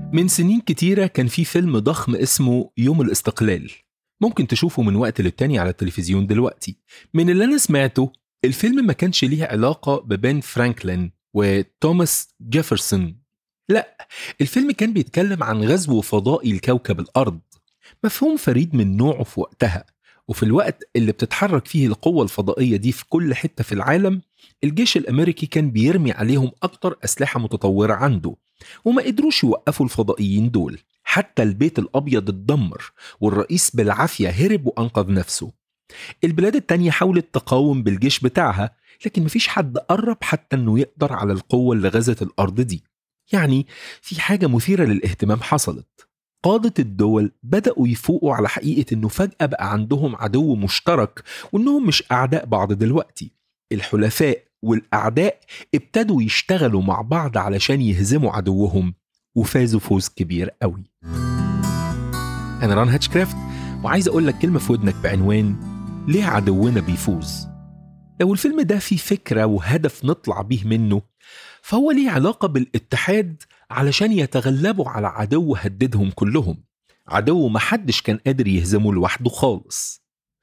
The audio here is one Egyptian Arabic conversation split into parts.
من سنين كتيرة كان في فيلم ضخم اسمه يوم الاستقلال ممكن تشوفه من وقت للتاني على التلفزيون دلوقتي من اللي أنا سمعته الفيلم ما كانش ليه علاقة ببن فرانكلين وتوماس جيفرسون لا الفيلم كان بيتكلم عن غزو فضائي لكوكب الأرض مفهوم فريد من نوعه في وقتها وفي الوقت اللي بتتحرك فيه القوة الفضائية دي في كل حتة في العالم الجيش الأمريكي كان بيرمي عليهم أكتر أسلحة متطورة عنده وما قدروش يوقفوا الفضائيين دول حتى البيت الأبيض اتدمر والرئيس بالعافية هرب وأنقذ نفسه البلاد التانية حاولت تقاوم بالجيش بتاعها لكن مفيش حد قرب حتى انه يقدر على القوة اللي غزت الأرض دي يعني في حاجة مثيرة للاهتمام حصلت قادة الدول بدأوا يفوقوا على حقيقة انه فجأة بقى عندهم عدو مشترك وانهم مش أعداء بعض دلوقتي الحلفاء والأعداء ابتدوا يشتغلوا مع بعض علشان يهزموا عدوهم وفازوا فوز كبير قوي أنا ران هاتشكرافت وعايز أقول لك كلمة في ودنك بعنوان ليه عدونا بيفوز لو الفيلم ده فيه فكرة وهدف نطلع بيه منه فهو ليه علاقة بالاتحاد علشان يتغلبوا على عدو هددهم كلهم عدو محدش كان قادر يهزمه لوحده خالص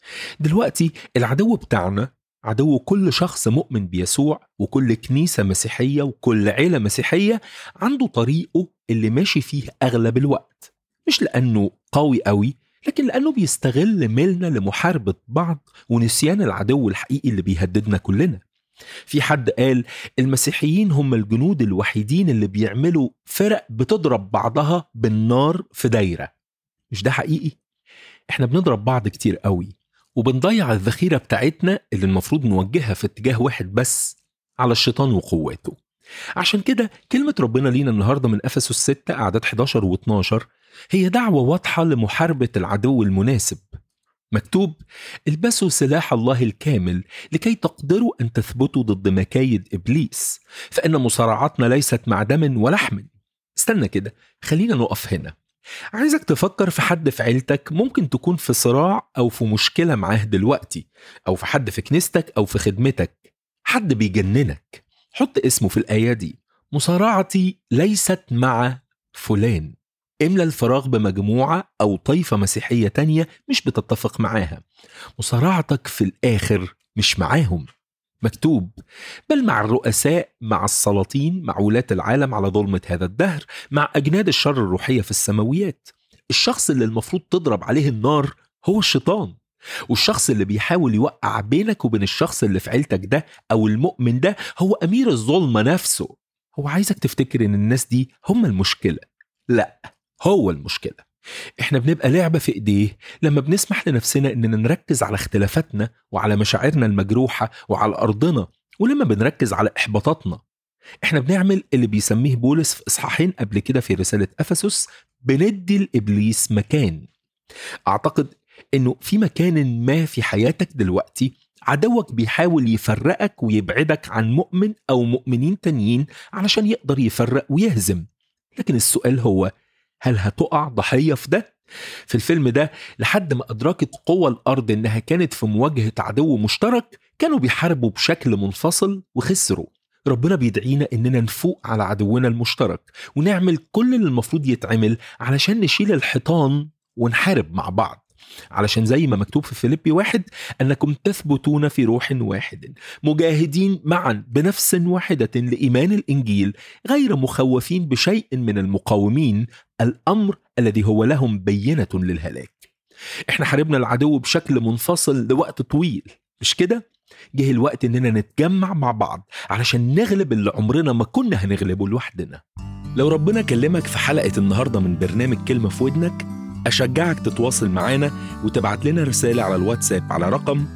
دلوقتي العدو بتاعنا عدو كل شخص مؤمن بيسوع وكل كنيسة مسيحية وكل عيلة مسيحية عنده طريقه اللي ماشي فيه أغلب الوقت مش لأنه قوي قوي لكن لأنه بيستغل ميلنا لمحاربة بعض ونسيان العدو الحقيقي اللي بيهددنا كلنا في حد قال المسيحيين هم الجنود الوحيدين اللي بيعملوا فرق بتضرب بعضها بالنار في دايرة مش ده حقيقي؟ احنا بنضرب بعض كتير قوي وبنضيع الذخيرة بتاعتنا اللي المفروض نوجهها في اتجاه واحد بس على الشيطان وقواته عشان كده كلمة ربنا لينا النهاردة من أفسس 6 أعداد 11 و 12 هي دعوة واضحة لمحاربة العدو المناسب مكتوب البسوا سلاح الله الكامل لكي تقدروا أن تثبتوا ضد مكايد إبليس فإن مصارعتنا ليست مع دم ولحم استنى كده خلينا نقف هنا عايزك تفكر في حد في عيلتك ممكن تكون في صراع أو في مشكلة معاه دلوقتي أو في حد في كنيستك أو في خدمتك حد بيجننك حط اسمه في الآية دي مصارعتي ليست مع فلان املى الفراغ بمجموعة أو طائفة مسيحية تانية مش بتتفق معاها مصارعتك في الآخر مش معاهم مكتوب بل مع الرؤساء مع السلاطين مع ولاة العالم على ظلمة هذا الدهر مع أجناد الشر الروحية في السماويات الشخص اللي المفروض تضرب عليه النار هو الشيطان والشخص اللي بيحاول يوقع بينك وبين الشخص اللي في عيلتك ده أو المؤمن ده هو أمير الظلمة نفسه هو عايزك تفتكر إن الناس دي هم المشكلة لا هو المشكلة احنا بنبقى لعبة في ايديه لما بنسمح لنفسنا اننا نركز على اختلافاتنا وعلى مشاعرنا المجروحة وعلى ارضنا ولما بنركز على احباطاتنا احنا بنعمل اللي بيسميه بولس في اصحاحين قبل كده في رسالة افسس بندي لابليس مكان اعتقد انه في مكان ما في حياتك دلوقتي عدوك بيحاول يفرقك ويبعدك عن مؤمن او مؤمنين تانيين علشان يقدر يفرق ويهزم لكن السؤال هو هل هتقع ضحية في ده؟ في الفيلم ده لحد ما أدركت قوى الأرض إنها كانت في مواجهة عدو مشترك كانوا بيحاربوا بشكل منفصل وخسروا ربنا بيدعينا إننا نفوق على عدونا المشترك ونعمل كل اللي المفروض يتعمل علشان نشيل الحيطان ونحارب مع بعض علشان زي ما مكتوب في فيليبي واحد أنكم تثبتون في روح واحد مجاهدين معا بنفس واحدة لإيمان الإنجيل غير مخوفين بشيء من المقاومين الأمر الذي هو لهم بينة للهلاك احنا حاربنا العدو بشكل منفصل لوقت طويل مش كده؟ جه الوقت اننا نتجمع مع بعض علشان نغلب اللي عمرنا ما كنا هنغلبه لوحدنا لو ربنا كلمك في حلقة النهاردة من برنامج كلمة في ودنك أشجعك تتواصل معانا وتبعت لنا رسالة على الواتساب على رقم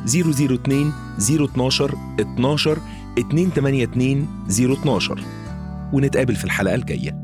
002 012 12 282 012 ونتقابل في الحلقة الجاية